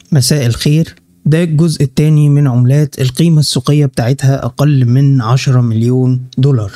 مساء الخير ده الجزء الثاني من عملات القيمة السوقية بتاعتها أقل من 10 مليون دولار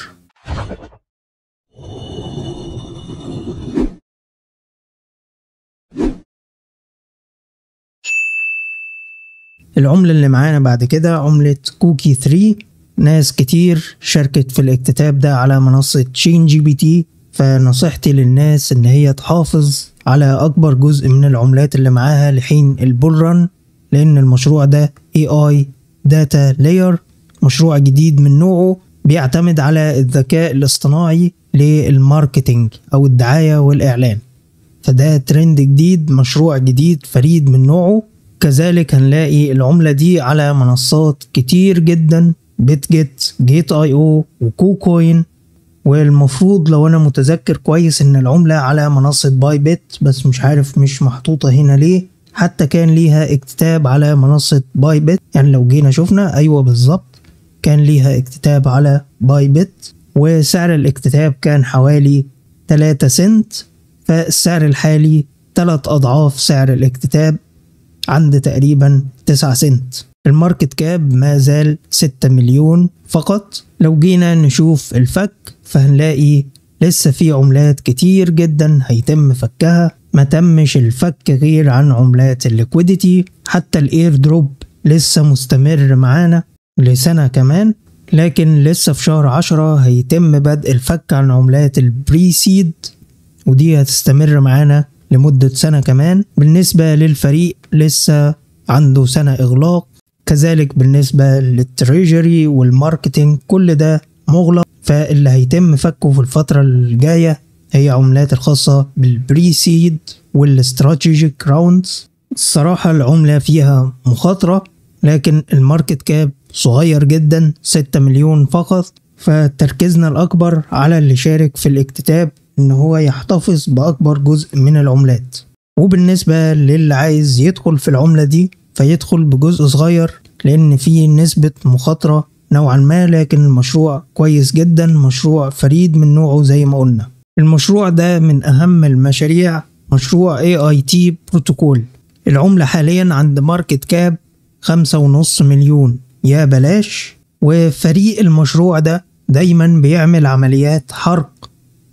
العملة اللي معانا بعد كده عملة كوكي 3 ناس كتير شاركت في الاكتتاب ده على منصة شين جي بي تي فنصيحتي للناس ان هي تحافظ على اكبر جزء من العملات اللي معاها لحين البول ران لان المشروع ده اي اي داتا لاير مشروع جديد من نوعه بيعتمد على الذكاء الاصطناعي للماركتينج او الدعاية والاعلان فده ترند جديد مشروع جديد فريد من نوعه كذلك هنلاقي العملة دي على منصات كتير جدا بيت جيت جيت اي او وكو كوين والمفروض لو انا متذكر كويس ان العملة على منصة باي بيت بس مش عارف مش محطوطة هنا ليه حتى كان ليها اكتتاب على منصة باي بيت يعني لو جينا شفنا ايوه بالظبط كان ليها اكتتاب على باي بيت وسعر الاكتتاب كان حوالي 3 سنت فالسعر الحالي 3 اضعاف سعر الاكتتاب عند تقريبا 9 سنت الماركت كاب ما زال 6 مليون فقط لو جينا نشوف الفك فهنلاقي لسه في عملات كتير جدا هيتم فكها ما تمش الفك غير عن عملات الليكويديتي حتى الاير دروب لسه مستمر معانا لسنة كمان لكن لسه في شهر عشرة هيتم بدء الفك عن عملات البري سيد ودي هتستمر معانا لمدة سنة كمان بالنسبة للفريق لسه عنده سنة إغلاق كذلك بالنسبة للتريجري والماركتينج كل ده مغلق فاللي هيتم فكه في الفترة الجاية هي عملات الخاصة بالبري سيد والاستراتيجيك راوندز الصراحة العملة فيها مخاطرة لكن الماركت كاب صغير جدا 6 مليون فقط فتركيزنا الأكبر على اللي شارك في الاكتتاب إن هو يحتفظ بأكبر جزء من العملات وبالنسبة للي عايز يدخل في العملة دي فيدخل بجزء صغير لأن فيه نسبة مخاطرة نوعا ما لكن المشروع كويس جدا مشروع فريد من نوعه زي ما قلنا المشروع ده من أهم المشاريع مشروع AIT بروتوكول العملة حاليا عند ماركت كاب خمسة ونص مليون يا بلاش وفريق المشروع ده دايما بيعمل عمليات حرق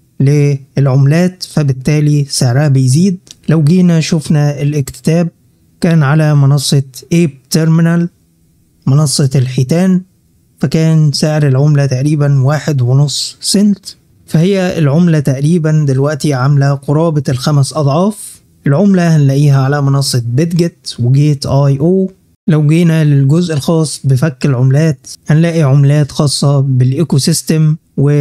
للعملات فبالتالي سعرها بيزيد لو جينا شفنا الاكتتاب كان على منصة ايب تيرمينال منصة الحيتان فكان سعر العملة تقريبا واحد ونص سنت فهي العملة تقريبا دلوقتي عاملة قرابة الخمس أضعاف العملة هنلاقيها على منصة بيتجت وجيت اي او لو جينا للجزء الخاص بفك العملات هنلاقي عملات خاصة بالايكو سيستم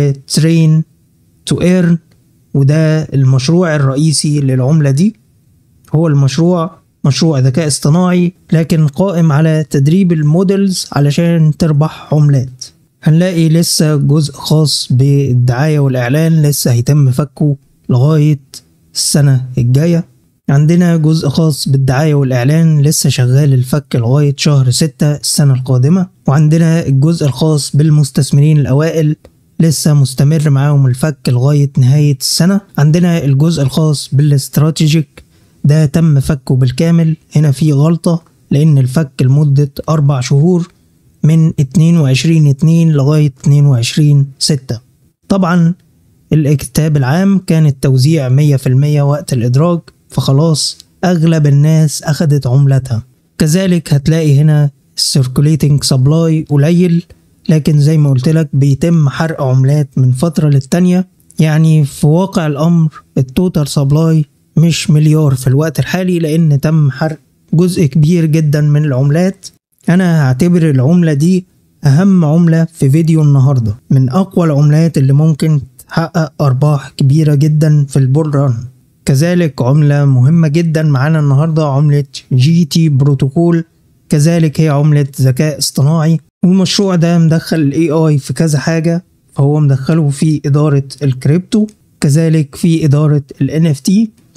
وترين تو ايرن وده المشروع الرئيسي للعملة دي هو المشروع مشروع ذكاء اصطناعي لكن قائم على تدريب المودلز علشان تربح عملات هنلاقي لسه جزء خاص بالدعاية والإعلان لسه هيتم فكه لغاية السنة الجاية عندنا جزء خاص بالدعاية والإعلان لسه شغال الفك لغاية شهر ستة السنة القادمة وعندنا الجزء الخاص بالمستثمرين الأوائل لسه مستمر معاهم الفك لغاية نهاية السنة عندنا الجزء الخاص بالاستراتيجيك ده تم فكه بالكامل هنا في غلطة لأن الفك لمدة أربع شهور من 22 2 لغاية 22 6 طبعا الاكتتاب العام كان التوزيع 100% وقت الإدراج فخلاص أغلب الناس أخدت عملتها كذلك هتلاقي هنا السيركوليتنج سبلاي قليل لكن زي ما قلت لك بيتم حرق عملات من فترة للتانية يعني في واقع الأمر التوتال سبلاي مش مليار في الوقت الحالي لأن تم حرق جزء كبير جدا من العملات أنا هعتبر العملة دي أهم عملة في فيديو النهاردة من أقوى العملات اللي ممكن تحقق أرباح كبيرة جدا في البول ران كذلك عملة مهمة جدا معانا النهاردة عملة جي تي بروتوكول كذلك هي عملة ذكاء اصطناعي والمشروع ده مدخل الاي اي في كذا حاجة فهو مدخله في إدارة الكريبتو كذلك في إدارة ال NFT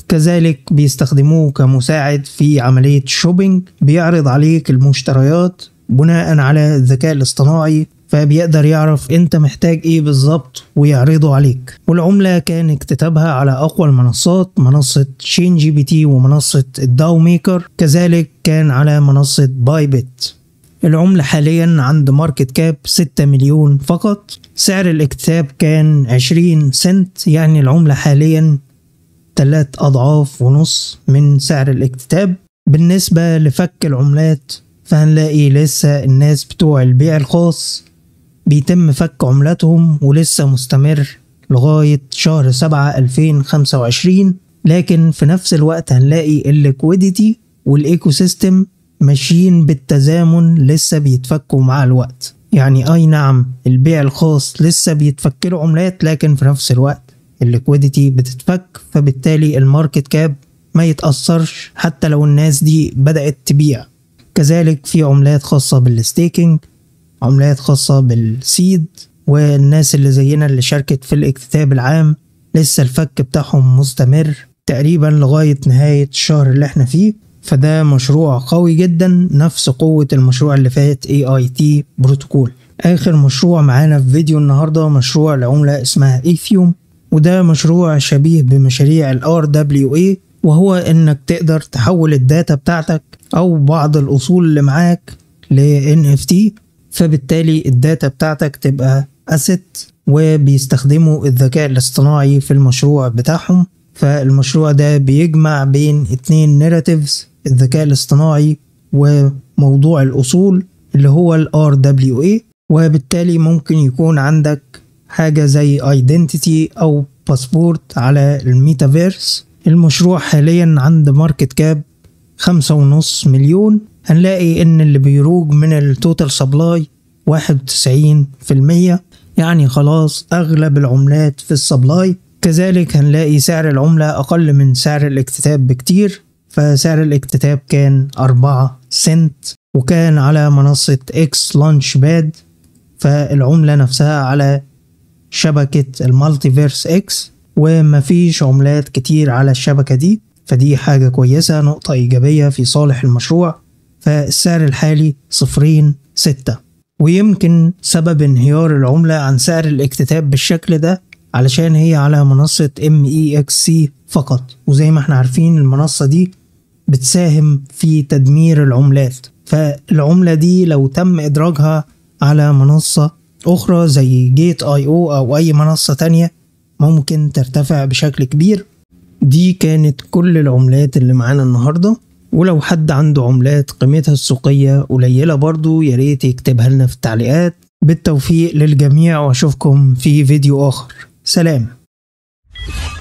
كذلك بيستخدموه كمساعد في عملية شوبينج بيعرض عليك المشتريات بناء على الذكاء الاصطناعي فبيقدر يعرف انت محتاج ايه بالظبط ويعرضه عليك والعملة كان اكتتابها على اقوى المنصات منصة شين جي بي تي ومنصة الداو ميكر كذلك كان على منصة باي بت العملة حاليا عند ماركت كاب 6 مليون فقط سعر الاكتتاب كان 20 سنت يعني العملة حاليا تلات أضعاف ونص من سعر الاكتتاب بالنسبة لفك العملات فهنلاقي لسه الناس بتوع البيع الخاص بيتم فك عملاتهم ولسه مستمر لغاية شهر سبعة 2025 لكن في نفس الوقت هنلاقي الليكويديتي والايكو سيستم ماشيين بالتزامن لسه بيتفكوا مع الوقت يعني اي نعم البيع الخاص لسه بيتفك له عملات لكن في نفس الوقت الليكويديتي بتتفك فبالتالي الماركت كاب ما يتأثرش حتى لو الناس دي بدأت تبيع كذلك في عملات خاصة بالستيكينج عملات خاصة بالسيد والناس اللي زينا اللي شاركت في الاكتتاب العام لسه الفك بتاعهم مستمر تقريبا لغاية نهاية الشهر اللي احنا فيه فده مشروع قوي جدا نفس قوة المشروع اللي فات AIT بروتوكول آخر مشروع معانا في فيديو النهاردة مشروع لعملة اسمها ايثيوم وده مشروع شبيه بمشاريع ال RWA وهو انك تقدر تحول الداتا بتاعتك او بعض الاصول اللي معاك ل NFT فبالتالي الداتا بتاعتك تبقى اسيت وبيستخدموا الذكاء الاصطناعي في المشروع بتاعهم فالمشروع ده بيجمع بين اتنين نيراتيفز الذكاء الاصطناعي وموضوع الأصول اللي هو ال RWA وبالتالي ممكن يكون عندك حاجة زي ايدنتيتي أو باسبورت على الميتافيرس المشروع حاليا عند ماركت كاب خمسة ونص مليون هنلاقي ان اللي بيروج من التوتال سبلاي واحد وتسعين في المية يعني خلاص اغلب العملات في السبلاي كذلك هنلاقي سعر العملة اقل من سعر الاكتتاب بكتير فسعر الاكتتاب كان أربعة سنت وكان على منصة اكس لانش باد فالعملة نفسها على شبكة المالتيفيرس اكس ومفيش عملات كتير على الشبكة دي فدي حاجة كويسة نقطة إيجابية في صالح المشروع فالسعر الحالي صفرين ستة ويمكن سبب انهيار العملة عن سعر الاكتتاب بالشكل ده علشان هي على منصة MEXC فقط وزي ما احنا عارفين المنصة دي بتساهم في تدمير العملات فالعملة دي لو تم إدراجها على منصة أخرى زي جيت اي او أو أي منصة تانية ممكن ترتفع بشكل كبير دي كانت كل العملات اللي معانا النهاردة ولو حد عنده عملات قيمتها السوقية قليلة برضو ياريت يكتبها لنا في التعليقات بالتوفيق للجميع واشوفكم في فيديو آخر سلام